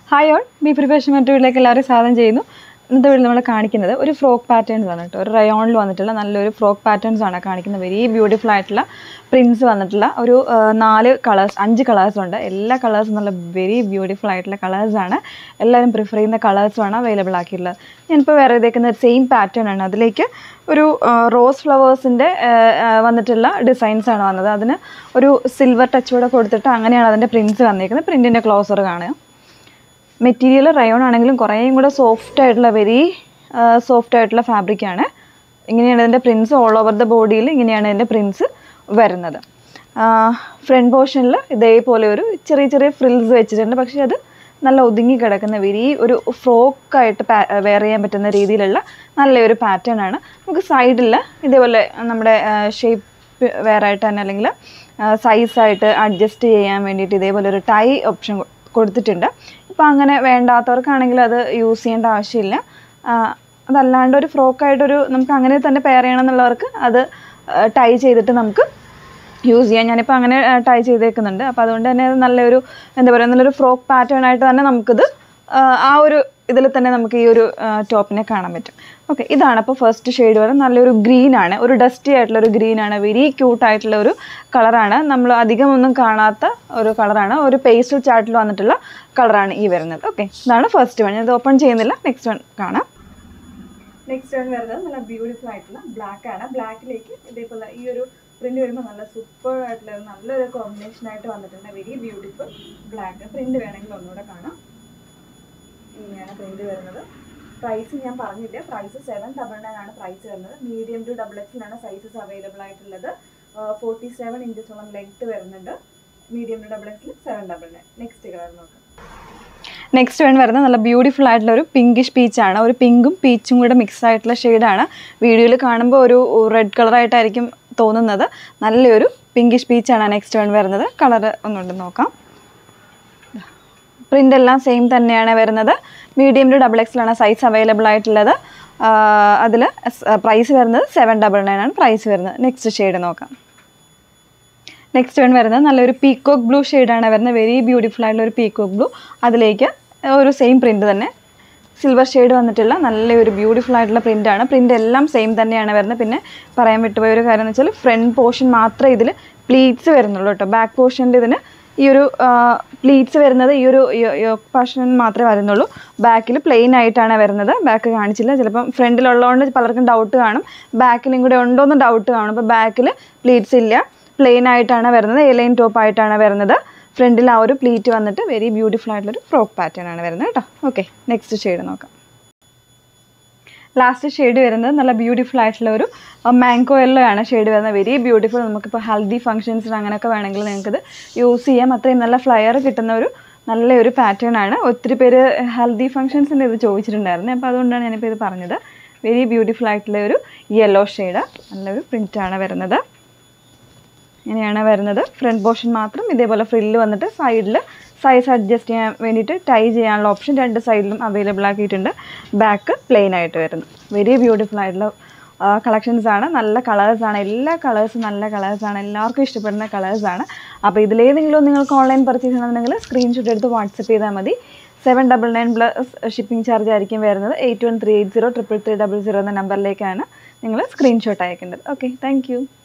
hi all B preparation മറ്റൊരിലേക്ക് എല്ലാവരും സ്വാഗതം ചെയ്യുന്നു ഇന്നത്തെ വീട്ടിൽ നമ്മൾ കാണിക്കുന്നത് ഒരു ഫ്രോക്ക് പാറ്റേൺസ് ആണ് കേട്ടോ ഒരു റയോണിൽ വന്നിട്ടുള്ള നല്ലൊരു ഫ്രോക്ക് പാറ്റേൺസ് ആണ് കാണിക്കുന്നത് വെരി ബ്യൂട്ടിഫുൾ ആയിട്ടുള്ള പ്രിൻസ് വന്നിട്ടുള്ള ഒരു ആ, നാല് കളേഴ്സ് അഞ്ച് കളേഴ്സ് ഉണ്ട് എല്ലാ കളേഴ്സും നല്ല വെരി ബ്യൂട്ടിഫുൾ ആയിട്ടുള്ള കളേഴ്സ് ആണ് എല്ലാവരും പ്രിഫർ ചെയ്യുന്ന കളേഴ്സുമാണ് അവൈലബിൾ ആക്കിയിട്ടുള്ളത് ഞാനിപ്പോൾ വേറെ ഇതേക്കുന്ന സെയിം പാറ്റേൺ ആണ് അതിലേക്ക് ഒരു റോസ് ഫ്ലവേഴ്സിൻ്റെ വന്നിട്ടുള്ള ഡിസൈൻസ് ആണ് വന്നത് അതിന് ഒരു സിൽവർ ടച്ച് കൂടെ കൊടുത്തിട്ട് അങ്ങനെയാണ് അതിൻ്റെ പ്രിൻസ് വന്നിരിക്കുന്നത് പ്രിൻറ്റിൻ്റെ ക്ലോസർ കാണുക മെറ്റീരിയൽ റയോൺ ആണെങ്കിലും കുറേയും കൂടെ സോഫ്റ്റ് ആയിട്ടുള്ള വെരി സോഫ്റ്റ് ആയിട്ടുള്ള ഫാബ്രിക്കാണ് ഇങ്ങനെയാണ് ഇതിൻ്റെ പ്രിൻസ് ഓൾ ഓവർ ദ ബോഡിയിൽ ഇങ്ങനെയാണ് ഇതിൻ്റെ പ്രിൻസ് വരുന്നത് ഫ്രണ്ട് പോർഷനിൽ ഇതേപോലെ ഒരു ചെറിയ ചെറിയ ഫ്രിൽസ് വെച്ചിട്ടുണ്ട് പക്ഷേ അത് നല്ല ഒതുങ്ങി കിടക്കുന്ന വെരി ഒരു ഫ്രോക്കായിട്ട് വെയർ ചെയ്യാൻ പറ്റുന്ന രീതിയിലുള്ള നല്ലൊരു പാറ്റേൺ ആണ് നമുക്ക് സൈഡിൽ ഇതേപോലെ നമ്മുടെ ഷേപ്പ് വെയർ ആയിട്ട് തന്നെ അല്ലെങ്കിൽ സൈസായിട്ട് അഡ്ജസ്റ്റ് ചെയ്യാൻ വേണ്ടിയിട്ട് ഇതേപോലെ ഒരു ടൈ ഓപ്ഷൻ കൊടുത്തിട്ടുണ്ട് ഇപ്പോൾ അങ്ങനെ വേണ്ടാത്തവർക്കാണെങ്കിൽ അത് യൂസ് ചെയ്യേണ്ട ആവശ്യമില്ല ആ, അതല്ലാണ്ട് ഒരു ഫ്രോക്കായിട്ടൊരു നമുക്ക് അങ്ങനെ തന്നെ പെയർ ചെയ്യണം എന്നുള്ളവർക്ക് അത് ടൈ ചെയ്തിട്ട് നമുക്ക് യൂസ് ചെയ്യാം ഞാനിപ്പോൾ അങ്ങനെ ടൈ ചെയ്തേക്കുന്നുണ്ട് അപ്പോൾ അതുകൊണ്ട് തന്നെ അത് നല്ലൊരു എന്താ പറയുക നല്ലൊരു ഫ്രോക്ക് പാറ്റേൺ ആയിട്ട് തന്നെ നമുക്കിത് ആ, ആ ഒരു ഇതിൽ തന്നെ നമുക്ക് ഈ ഒരു ടോപ്പിനെ കാണാൻ പറ്റും ഓക്കെ ഇതാണ് അപ്പോൾ ഫസ്റ്റ് ഷെയ്ഡ് വരെ നല്ലൊരു ഗ്രീൻ ആണ് ഒരു ഡസ്റ്റി ആയിട്ടുള്ള ഒരു ഗ്രീൻ ആണ് വെരി ക്യൂട്ട് ആയിട്ടുള്ള ഒരു കളറാണ് നമ്മൾ അധികം ഒന്നും കാണാത്ത ഒരു കളറാണ് ഒരു പേസ്റ്റൽ ചാർട്ടിൽ വന്നിട്ടുള്ള കളറാണ് ഈ വരുന്നത് ഓക്കെ ഇതാണ് ഫസ്റ്റ് വൺ ഇത് ഓപ്പൺ ചെയ്യുന്നില്ല നെക്സ്റ്റ് വൺ കാണാം നെക്സ്റ്റ് വൺ വരുന്നത് നല്ല ബ്യൂട്ടിഫുൾ ആയിട്ടുള്ള ബ്ലാക്ക് ആണ് ബ്ലാക്കിലേക്ക് ഇതേപോലെ ഈ ഒരു പ്രിന്റ് വരുമ്പോൾ നല്ല സൂപ്പർ ആയിട്ടുള്ള ഒരു നല്ലൊരു കോമ്പിനേഷൻ ആയിട്ട് വന്നിട്ടുണ്ട് വെരി ബ്യൂട്ടിഫുൾ ബ്ലാക്ക് പ്രിന്റ് വേണമെങ്കിൽ ഒന്നുകൂടെ കാണാം ഇങ്ങനെയാണ് പ്രിന്റ് വരുന്നത് പ്രൈസ് ഞാൻ പറഞ്ഞില്ല പ്രൈസ് സെവൻ ഡബിൾ നയൻ ആണ് പ്രൈസ് വരുന്നത് മീഡിയം ടു ഡബിൾ എക്സിലാണ് സൈസസ് അവൈലബിൾ ആയിട്ടുള്ളത് ഫോർട്ടി സെവൻ ഇഞ്ചസോളം ലെങ്ത് വരുന്നുണ്ട് മീഡിയം ടു ഡബിൾ എക്സിൽ seven double nine next colour നോക്കാം നെക്സ്റ്റ് വൺ വരുന്നത് നല്ല ബ്യൂട്ടിഫുൾ ആയിട്ടുള്ള ഒരു പിങ്കിഷ് പീച്ചാണ് ഒരു പിങ്കും പീച്ചും കൂടെ മിക്സ് ആയിട്ടുള്ള ഷെയ്ഡാണ് വീഡിയോയിൽ കാണുമ്പോൾ ഒരു റെഡ് കളറായിട്ടായിരിക്കും തോന്നുന്നത് നല്ലൊരു പിങ്കിഷ് പീച്ചാണ് നെക്സ്റ്റ് വൺ വരുന്നത് കളർ ഒന്നുകൊണ്ട് നോക്കാം പ്രിൻ്റ് എല്ലാം സെയിം തന്നെയാണ് വരുന്നത് മീഡിയം ടു ഡബിൾ എക്സിലാണ് സൈസ് അവൈലബിൾ ആയിട്ടുള്ളത് അതിൽ പ്രൈസ് വരുന്നത് സെവൻ ഡബിൾ നയൻ ആണ് പ്രൈസ് വരുന്നത് നെക്സ്റ്റ് ഷെയ്ഡ് നോക്കാം നെക്സ്റ്റ് വൺ വരുന്നത് നല്ലൊരു പീക്കോക്ക് ബ്ലൂ ഷെയ്ഡാണ് വരുന്നത് വെരി ബ്യൂട്ടിഫുൾ ആയിട്ടുള്ള ഒരു പീക്കോക്ക് ബ്ലൂ അതിലേക്ക് ഒരു സെയിം പ്രിൻറ്റ് തന്നെ സിൽവർ ഷെയ്ഡ് വന്നിട്ടുള്ള നല്ലൊരു ബ്യൂട്ടിഫുൾ ആയിട്ടുള്ള പ്രിൻ്റാണ് പ്രിൻ്റ് എല്ലാം സെയിം തന്നെയാണ് വരുന്നത് പിന്നെ പറയാൻ വിട്ടുപോയ ഒരു കാര്യം എന്ന് വെച്ചാൽ ഫ്രണ്ട് പോർഷൻ മാത്രമേ ഇതിൽ പ്ലീറ്റ്സ് വരുന്നുള്ളൂ കേട്ടോ ബാക്ക് പോർഷൻ്റെ ഇതിന് ഈ ഒരു പ്ലീറ്റ്സ് വരുന്നത് ഈ ഒരു പോർഷൻ മാത്രമേ വരുന്നുള്ളൂ ബാക്കിൽ പ്ലെയിൻ ആയിട്ടാണ് വരുന്നത് ബാക്ക് കാണിച്ചില്ല ചിലപ്പം ഫ്രണ്ടിലുള്ളതുകൊണ്ട് പലർക്കും ഡൗട്ട് കാണും ബാക്കിലും കൂടെ ഉണ്ടോ എന്ന് ഡൗട്ട് കാണും അപ്പോൾ ബാക്കിൽ പ്ലീറ്റ്സ് ഇല്ല പ്ലെയിൻ ആയിട്ടാണ് വരുന്നത് എ ലൈൻ ടോപ്പ് ആയിട്ടാണ് വരുന്നത് ഫ്രണ്ടിൽ ആ ഒരു പ്ലീറ്റ് വന്നിട്ട് വെരി ബ്യൂട്ടിഫുൾ ആയിട്ടുള്ളൊരു ഫ്രോക്ക് പാറ്റേൺ ആണ് വരുന്നത് കേട്ടോ ഓക്കെ നെക്സ്റ്റ് ഷെയ്ഡ് നോക്കാം ലാസ്റ്റ് ഷെയ്ഡ് വരുന്നത് നല്ല ബ്യൂട്ടിഫുൾ ആയിട്ടുള്ള ഒരു മാംഗോ യെല്ലോ ആണ് ഷെയ്ഡ് വരുന്നത് വെരി ബ്യൂട്ടിഫുൾ നമുക്കിപ്പോൾ ഹൽദി ഫംഗ്ഷൻസിന് അങ്ങനെയൊക്കെ വേണമെങ്കിൽ നിങ്ങൾക്കിത് യൂസ് ചെയ്യാം അത്രയും നല്ല ഫ്ലയർ കിട്ടുന്ന ഒരു നല്ലൊരു പാറ്റേൺ ആണ് ഒത്തിരി പേര് ഹൽദി ഫംഗ്ഷൻസിൻ്റെ ഇത് ചോദിച്ചിട്ടുണ്ടായിരുന്നു അപ്പോൾ അതുകൊണ്ടാണ് ഞാനിപ്പോൾ ഇത് പറഞ്ഞത് വെരി ബ്യൂട്ടിഫുൾ ആയിട്ടുള്ള ഒരു യെല്ലോ ഷെയ്ഡ് നല്ലൊരു പ്രിൻ്റാണ് വരുന്നത് ഇങ്ങനെയാണ് വരുന്നത് ഫ്രണ്ട് പോർഷൻ മാത്രം ഇതേപോലെ ഫ്രില്ല് വന്നിട്ട് സൈഡിൽ സൈസ് അഡ്ജസ്റ്റ് ചെയ്യാൻ വേണ്ടിയിട്ട് ടൈ ചെയ്യാനുള്ള ഓപ്ഷൻ രണ്ട് സൈഡിലും അവൈലബിൾ ആക്കിയിട്ടുണ്ട് ബാക്ക് പ്ലെയിൻ ആയിട്ട് വരുന്നു വെരി ബ്യൂട്ടിഫുൾ ആയിട്ടുള്ള കളക്ഷൻസ് ആണ് നല്ല കളേഴ്സാണ് എല്ലാ കളേഴ്സും നല്ല കളേഴ്സാണ് എല്ലാവർക്കും ഇഷ്ടപ്പെടുന്ന കളേഴ്സാണ് അപ്പോൾ ഇതിലേതെങ്കിലും നിങ്ങൾക്ക് ഓൺലൈൻ പർച്ചേസ് ചെയ്യണമെന്നുണ്ടെങ്കിൽ സ്ക്രീൻഷോട്ട് എടുത്ത് വാട്സപ്പ് ചെയ്താൽ മതി seven double nine plus shipping charge ആയിരിക്കും വരുന്നത് eight one three eight zero triple three double zero എന്ന നമ്പറിലേക്കാണ് നിങ്ങൾ സ്ക്രീൻഷോട്ട് അയക്കേണ്ടത് ഓക്കെ താങ്ക് യു